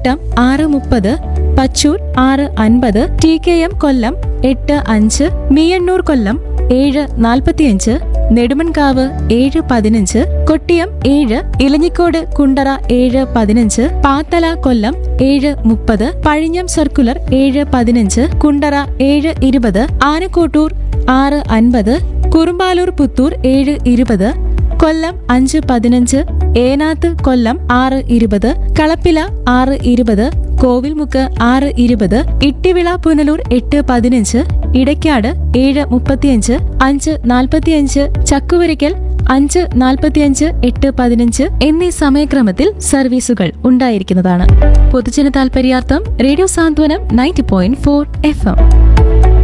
പട്ടം ആറ് മുപ്പത് പച്ചൂർ ആറ് അൻപത് ടി കെ എം കൊല്ലം എട്ട് അഞ്ച് മീയണ്ണൂർ കൊല്ലം ഏഴ് നാൽപ്പത്തിയഞ്ച് നെടുമൺകാവ് ഏഴ് പതിനഞ്ച് കൊട്ടിയം ഏഴ് ഇലഞ്ഞിക്കോട് കുണ്ടറ ഏഴ് പതിനഞ്ച് പാത്തല കൊല്ലം ഏഴ് മുപ്പത് പഴിഞ്ഞം സർക്കുലർ ഏഴ് പതിനഞ്ച് കുണ്ടറ ഏഴ് ഇരുപത് ആനക്കോട്ടൂർ ആറ് അൻപത് കുറുമ്പാലൂർ പുത്തൂർ ഏഴ് ഇരുപത് കൊല്ലം അഞ്ച് പതിനഞ്ച് ഏനാത്ത് കൊല്ലം ആറ് ഇരുപത് കളപ്പില ആറ് ഇരുപത് കോവിൽമുക്ക് ആറ് ഇരുപത് ഇട്ടിവിള പുനലൂർ എട്ട് പതിനഞ്ച് ഇടയ്ക്കാട് ഏഴ് മുപ്പത്തിയഞ്ച് അഞ്ച് നാൽപ്പത്തിയഞ്ച് ചക്കുവരയ്ക്കൽ അഞ്ച് നാൽപ്പത്തിയഞ്ച് എട്ട് പതിനഞ്ച് എന്നീ സമയക്രമത്തിൽ സർവീസുകൾ ഉണ്ടായിരിക്കുന്നതാണ് പൊതുജന താൽപര്യാർത്ഥം radio Santhwanam ninety point four F M